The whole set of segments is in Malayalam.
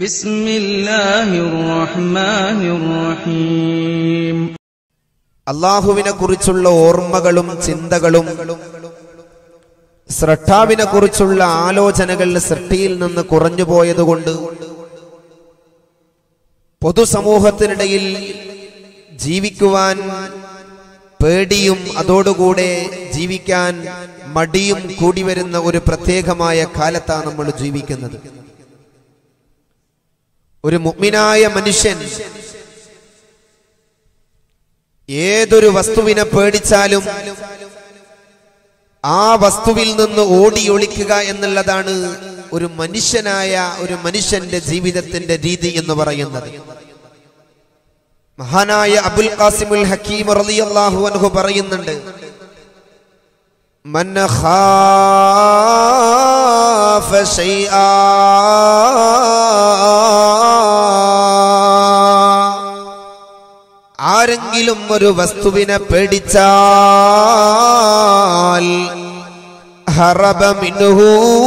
بسم الله الرحمن الرحيم അള്ളാഹുവിനെ കുറിച്ചുള്ള ഓർമ്മകളും ചിന്തകളും സ്രഷ്ടാവിനെ കുറിച്ചുള്ള ആലോചനകൾ സൃഷ്ടിയിൽ നിന്ന് കുറഞ്ഞു പോയതുകൊണ്ട് പൊതുസമൂഹത്തിനിടയിൽ ജീവിക്കുവാൻ പേടിയും അതോടുകൂടെ ജീവിക്കാൻ മടിയും കൂടി വരുന്ന ഒരു പ്രത്യേകമായ കാലത്താണ് നമ്മൾ ജീവിക്കുന്നത് ഒരു മുഗ്മിനായ മനുഷ്യൻ ഏതൊരു വസ്തുവിനെ പേടിച്ചാലും ആ വസ്തുവിൽ നിന്ന് ഓടിയൊളിക്കുക എന്നുള്ളതാണ് ഒരു മനുഷ്യനായ ഒരു മനുഷ്യന്റെ ജീവിതത്തിന്റെ രീതി എന്ന് പറയുന്നത് മഹാനായ അബുൽ ഖാസിമുൽ ഹക്കീം റളിയല്ലാഹു അൻഹു പറയുന്നുണ്ട് മൻ ഖാഫ ശൈആ ആരെങ്കിലും ഒരു വസ്തുവിനെ പേടിച്ചാൽ ഹറബ മിൻഹു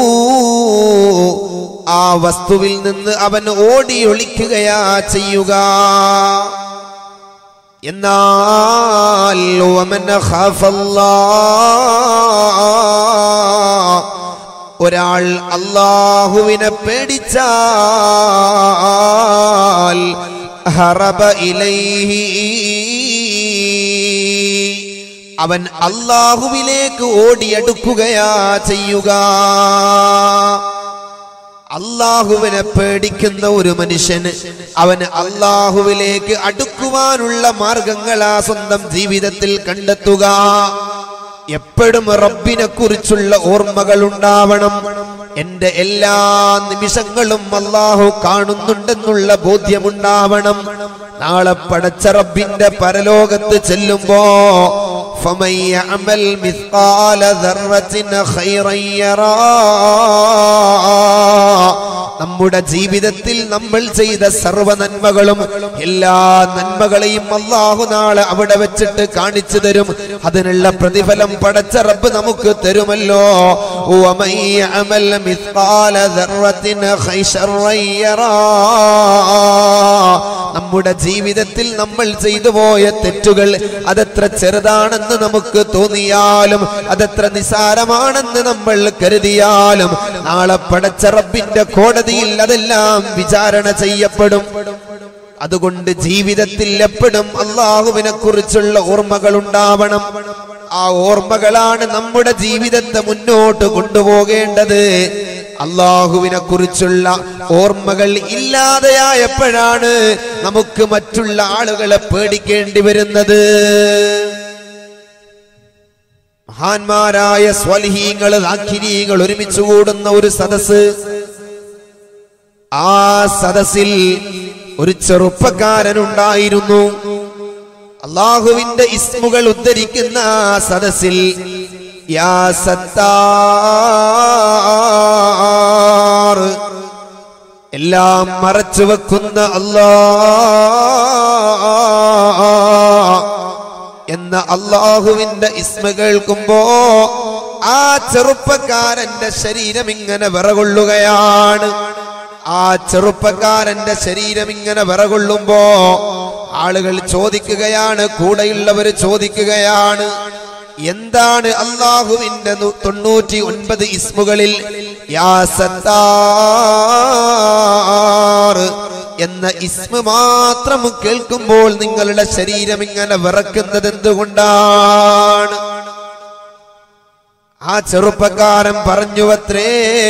ആ വസ്തുവിൽ നിന്ന് അവൻ ഓടിയൊളിക്കുകയാ ചെയ്യുക എന്നാൽ വമൻ ഖാഫല്ലാ ഒരാൾ അള്ളാഹുവിനെ പേടിച്ചാൽ ഹറബ ഇലൈഹി അവൻ അള്ളാഹുവിലേക്ക് ഓടിയെടുക്കുകയാ ചെയ്യുക അള്ളാഹുവിനെ പേടിക്കുന്ന ഒരു മനുഷ്യന് അവന് അള്ളാഹുവിലേക്ക് അടുക്കുവാനുള്ള മാർഗങ്ങളാ സ്വന്തം ജീവിതത്തിൽ കണ്ടെത്തുക എപ്പോഴും റബ്ബിനെ കുറിച്ചുള്ള ഓർമ്മകൾ ഉണ്ടാവണം എന്റെ എല്ലാ നിമിഷങ്ങളും അള്ളാഹു കാണുന്നുണ്ടെന്നുള്ള ബോധ്യമുണ്ടാവണം നാളെ പടച്ച റബ്ബിന്റെ പരലോകത്ത് ചെല്ലുമ്പോ فمن يعمل مثقال ذرة خيرا يرى നമ്മുടെ ജീവിതത്തിൽ നമ്മൾ ചെയ്ത സർവ നന്മകളും എല്ലാ നന്മകളെയും അള്ളാഹു നാളെ അവിടെ വെച്ചിട്ട് കാണിച്ചു തരും അതിനുള്ള പ്രതിഫലം പടച്ച റബ്ബ് നമുക്ക് തരുമല്ലോ ومن يعمل مثقال ذرة خيرا يرى നമ്മുടെ ജീവിതത്തിൽ നമ്മൾ ചെയ്തു പോയ തെറ്റുകൾ അതെത്ര ചെറുതാണെന്ന് നമുക്ക് തോന്നിയാലും അതെത്ര നിസാരമാണെന്ന് നമ്മൾ കരുതിയാലും നാളെ പടച്ച റബ്ബിന്റെ കോടതിയിൽ അതെല്ലാം വിചാരണ ചെയ്യപ്പെടും അതുകൊണ്ട് ജീവിതത്തിൽ എപ്പോഴും അള്ളാഹുവിനെ കുറിച്ചുള്ള ഓർമ്മകൾ ഉണ്ടാവണം ആ ഓർമ്മകളാണ് നമ്മുടെ ജീവിതത്തെ മുന്നോട്ട് കൊണ്ടുപോകേണ്ടത് അള്ളാഹുവിനെ കുറിച്ചുള്ള ഓർമ്മകൾ ഇല്ലാതെയായപ്പോഴാണ് നമുക്ക് മറ്റുള്ള ആളുകളെ പേടിക്കേണ്ടി വരുന്നത് മഹാന്മാരായ സ്വൽഹീങ്ങൾ ദാഖിരീങ്ങൾ ഒരുമിച്ച് കൂടുന്ന ഒരു സദസ് ആ സദസ്സിൽ ഒരു ചെറുപ്പക്കാരനുണ്ടായിരുന്നു അള്ളാഹുവിന്റെ ഇസ്മുകൾ ഉദ്ധരിക്കുന്ന ആ സദസ്സിൽ യാ സത്താർ എല്ലാം മറച്ചു വെക്കുന്ന അല്ലാ എന്ന അള്ളാഹുവിന്റെ ഇസ്മ കേൾക്കുമ്പോ ആ ചെറുപ്പക്കാരന്റെ ശരീരം ഇങ്ങനെ വിറകൊള്ളുകയാണ് ആ ചെറുപ്പക്കാരന്റെ ശരീരം ഇങ്ങനെ വിറകൊള്ളുമ്പോ ആളുകൾ ചോദിക്കുകയാണ് കൂടെയുള്ളവർ ചോദിക്കുകയാണ് എന്താണ് അള്ളാഹുവിന്റെ നു- തൊണ്ണൂറ്റി ഒൻപത് ഇസ്മുകളിൽ യാ സത്താർ എന്ന ഇസ്മ മാത്രം കേൾക്കുമ്പോൾ നിങ്ങളുടെ ശരീരം ഇങ്ങനെ വിറക്കുന്നത് എന്തുകൊണ്ടാണ് ആ ചെറുപ്പക്കാരൻ പറഞ്ഞുവത്രേ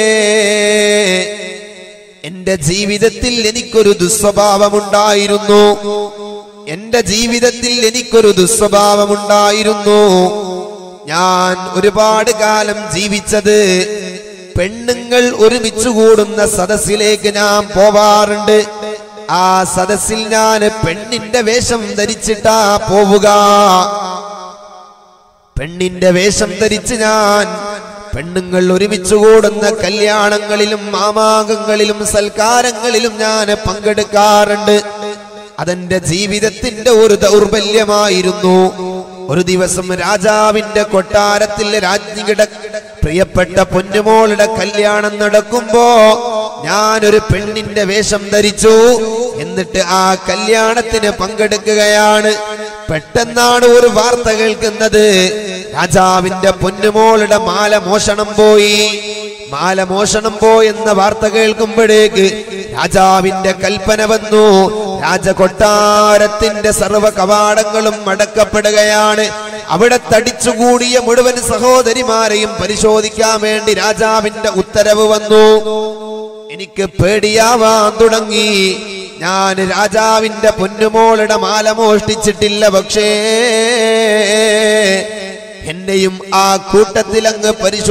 എന്റെ ജീവിതത്തിൽ എനിക്കൊരു ദുസ്വഭാവമുണ്ടായിരുന്നു എന്റെ ജീവിതത്തിൽ എനിക്കൊരു ദുസ്വഭാവമുണ്ടായിരുന്നു ഞാൻ ഒരുപാട് കാലം ജീവിച്ചത് പെണ്ണുങ്ങൾ ഒരുമിച്ച് കൂടുന്ന സദസ്സിലേക്ക് ഞാൻ പോവാറുണ്ട് ആ സദസ്സിൽ ഞാൻ പെണ്ണിന്റെ വേഷം ധരിച്ചിട്ടാ പോവുക പെണ്ണിന്റെ വേഷം ധരിച്ച് ഞാൻ പെണ്ണുങ്ങൾ ഒരുമിച്ച് കൂടുന്ന കല്യാണങ്ങളിലും മാമാകങ്ങളിലും സൽക്കാരങ്ങളിലും ഞാൻ പങ്കെടുക്കാറുണ്ട് അതെന്റെ ജീവിതത്തിന്റെ ഒരു ദൗർബല്യമായിരുന്നു ഒരു ദിവസം രാജാവിന്റെ കൊട്ടാരത്തിൽ രാജ്ഞിയുടെ പ്രിയപ്പെട്ട പൊന്നുമോളുടെ കല്യാണം നടക്കുമ്പോ ഞാനൊരു പെണ്ണിന്റെ വേഷം ധരിച്ചു എന്നിട്ട് ആ കല്യാണത്തിന് പങ്കെടുക്കുകയാണ് പെട്ടെന്നാണ് ഒരു വാർത്ത കേൾക്കുന്നത് രാജാവിന്റെ പൊന്നുമോളുടെ മാല മോഷണം പോയി മാല മോഷണം പോയെന്ന വാർത്ത കേൾക്കുമ്പോഴേക്ക് രാജാവിന്റെ കൽപ്പന വന്നു രാജകൊട്ടാരത്തിന്റെ സർവ കവാടങ്ങളും അടക്കപ്പെടുകയാണ് അവിടെ തടിച്ചുകൂടിയ മുഴുവൻ സഹോദരിമാരെയും പരിശോധിക്കാൻ വേണ്ടി രാജാവിന്റെ ഉത്തരവ് വന്നു എനിക്ക് പേടിയാവാൻ തുടങ്ങി ഞാൻ രാജാവിന്റെ പൊന്നുമോളുടെ മാല മോഷ്ടിച്ചിട്ടില്ല പക്ഷേ എന്നെയും ആ കൂട്ടത്തിൽ അങ്ങ്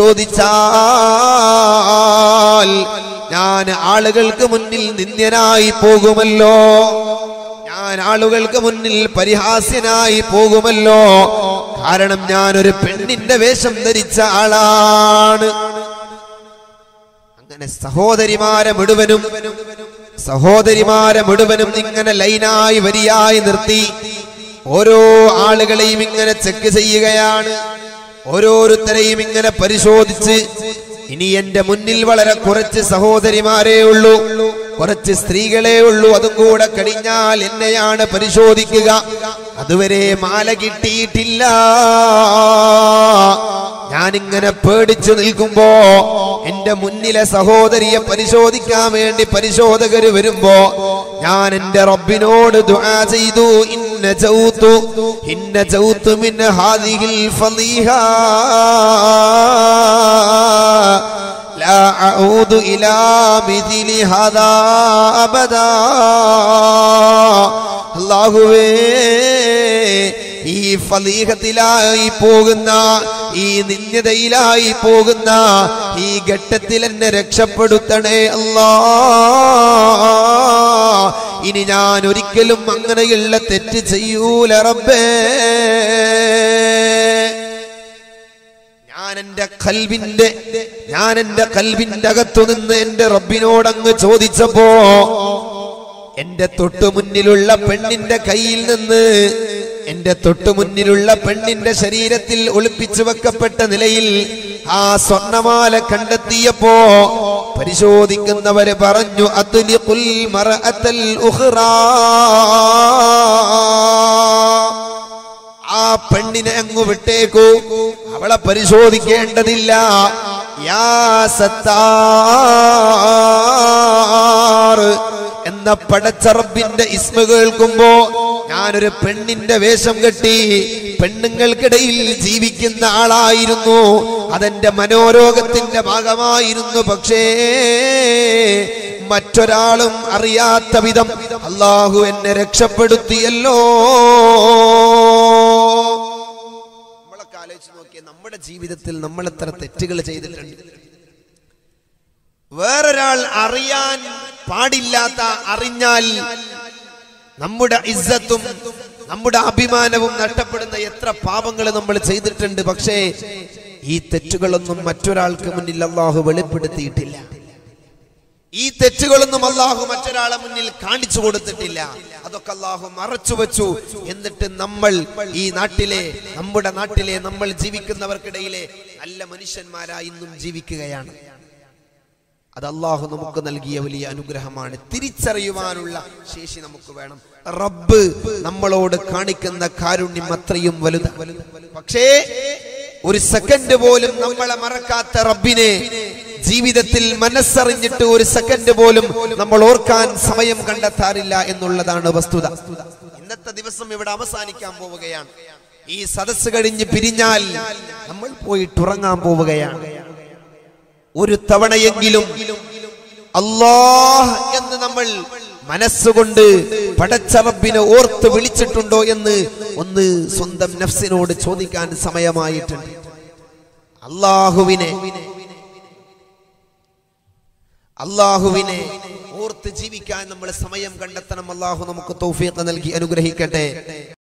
പരിശോധിച്ചാൽ ഞാൻ ആളുകൾക്ക് മുന്നിൽ നിന്ദ്യനായി പോകുമല്ലോ ഞാൻ ആളുകൾക്ക് മുന്നിൽ പരിഹാസ്യനായി പോകുമല്ലോ കാരണം ഞാനൊരു പെണ്ണിന്റെ വേഷം ധരിച്ച ആളാണ് അങ്ങനെ സഹോദരിമാരെ മുഴുവനും സഹോദരിമാരെ മുഴുവനും ഇങ്ങനെ ലൈനായി വരിയായി നിർത്തി ഓരോ ആളുകളെയും ഇങ്ങനെ ചെക്ക് ചെയ്യുകയാണ് ഓരോരുത്തരെയും ഇങ്ങനെ പരിശോധിച്ച് ഇനി എന്റെ മുന്നിൽ വളരെ കുറച്ച് സഹോദരിമാരേ ഉള്ളൂ കുറച്ച് സ്ത്രീകളെ ഉള്ളൂ അതും കൂടെ കഴിഞ്ഞാൽ എന്നെയാണ് പരിശോധിക്കുക അതുവരെ മാല കിട്ടിയിട്ടില്ല ഞാനിങ്ങനെ പേടിച്ചു നിൽക്കുമ്പോ എന്റെ മുന്നിലെ സഹോദരിയെ പരിശോധിക്കാൻ വേണ്ടി പരിശോധകര് വരുമ്പോ ഞാൻ എന്റെ റബ്ബിനോട് ദുആ ചെയ്തു ഇന്ന ജൗതു ഇന്ന ജൗതു മിൻ ഹാദിഹിൽ ഫളീഹ لا أعود إلى مثل هذا أبدا അള്ളാഹുവേ ഈ ഫലീഹത്തിലായി പോകുന്ന ഈ നിന്യതയിലായി പോകുന്ന ഈ ഘട്ടത്തിൽ എന്നെ രക്ഷപ്പെടുത്തണേ അല്ലാ ഇനി ഞാൻ ഒരിക്കലും അങ്ങനെയുള്ള തെറ്റ് ചെയ്യൂല റബ്ബേ ഞാൻ എന്റെ കൽവിന്റെ ഞാൻ എന്റെ കൽവിന്റെ അകത്തു നിന്ന് എന്റെ റബ്ബിനോട് അങ്ങ് ചോദിച്ചപ്പോ എന്റെ തൊട്ടു മുന്നിലുള്ള പെണ്ണിന്റെ കയ്യിൽ നിന്ന് എന്റെ തൊട്ടു മുന്നിലുള്ള പെണ്ണിന്റെ ശരീരത്തിൽ ഒളിപ്പിച്ചു വെക്കപ്പെട്ട നിലയിൽ ആ സ്വർണമാല കണ്ടെത്തിയപ്പോ പരിശോധിക്കുന്നവര് പറഞ്ഞു അതുലിഖുൽ മറഅത്തൽ ഉഖ്റാ ആ പെണ്ണിനെ അങ്ങ് വിട്ടേക്കൂ അവളെ പരിശോധിക്കേണ്ടതില്ല യാ സത്താർ എന്ന പടച്ചറബിന്റെ ഇസ്മ കേൾക്കുമ്പോ ഞാനൊരു പെണ്ണിന്റെ വേഷം കെട്ടി പെണ്ണുങ്ങൾക്കിടയിൽ ജീവിക്കുന്ന ആളായിരുന്നു അതെന്റെ മനോരോഗത്തിന്റെ ഭാഗമായിരുന്നു പക്ഷേ മറ്റൊരാളും അറിയാത്ത വിധം അള്ളാഹു എന്നെ രക്ഷപ്പെടുത്തിയല്ലോ നമ്മളൊക്കെ ആലോചിച്ച് നോക്കിയ നമ്മുടെ ജീവിതത്തിൽ നമ്മൾ എത്ര തെറ്റുകൾ ചെയ്തിട്ടുണ്ട് വേറൊരാൾ അറിയാൻ പാടില്ലാത്ത അറിഞ്ഞാൽ നമ്മുടെ ഇസ്സത്തും നമ്മുടെ അഭിമാനവും നഷ്ടപ്പെടുന്ന എത്ര പാപങ്ങൾ നമ്മൾ ചെയ്തിട്ടുണ്ട് പക്ഷേ ഈ തെറ്റുകളൊന്നും മറ്റൊരാൾക്ക് മുന്നിൽ അള്ളാഹു വെളിപ്പെടുത്തിയിട്ടില്ല ഈ തെറ്റുകളൊന്നും അള്ളാഹു മറ്റൊരാളെ മുന്നിൽ കാണിച്ചു കൊടുത്തിട്ടില്ല അതൊക്കെ അള്ളാഹു മറച്ചു വെച്ചു എന്നിട്ട് നമ്മൾ ഈ നാട്ടിലെ നമ്മുടെ നാട്ടിലെ നമ്മൾ ജീവിക്കുന്നവർക്കിടയിലെ നല്ല മനുഷ്യന്മാരായി ഇന്നും ജീവിക്കുകയാണ് അത് അള്ളാഹു നമുക്ക് നൽകിയ വലിയ അനുഗ്രഹമാണ് തിരിച്ചറിയുവാനുള്ള ശേഷി നമുക്ക് വേണം റബ്ബ് നമ്മളോട് കാണിക്കുന്ന കാരുണ്യം അത്രയും വലുത് പക്ഷേ ഒരു സെക്കൻഡ് പോലും നമ്മളെ മറക്കാത്ത റബ്ബിനെ ജീവിതത്തിൽ മനസ്സറിഞ്ഞിട്ട് ഒരു സെക്കൻഡ് പോലും നമ്മൾ ഓർക്കാൻ സമയം കണ്ടെത്താറില്ല എന്നുള്ളതാണ് വസ്തുത ഇന്നത്തെ ദിവസം ഇവിടെ അവസാനിക്കാൻ പോവുകയാണ് ഈ സദസ്സ് കഴിഞ്ഞ് പിരിഞ്ഞാൽ നമ്മൾ പോയിട്ട് ഉറങ്ങാൻ പോവുകയാണ് ഒരു തവണയെങ്കിലും അല്ലാഹ് എന്ന് നമ്മൾ മനസ്സുകൊണ്ട് പടച്ചറബിനെ ഓർത്ത് വിളിച്ചിട്ടുണ്ടോ എന്ന് ഒന്ന് സ്വന്തം നഫ്സിനോട് ചോദിക്കാൻ സമയമായിട്ടുണ്ട് അള്ളാഹുവിനെ അള്ളാഹുവിനെ ഓർത്ത് ജീവിക്കാൻ നമ്മൾ സമയം കണ്ടെത്തണം അള്ളാഹു നമുക്ക് തൗഫീഖ് നൽകി അനുഗ്രഹിക്കട്ടെ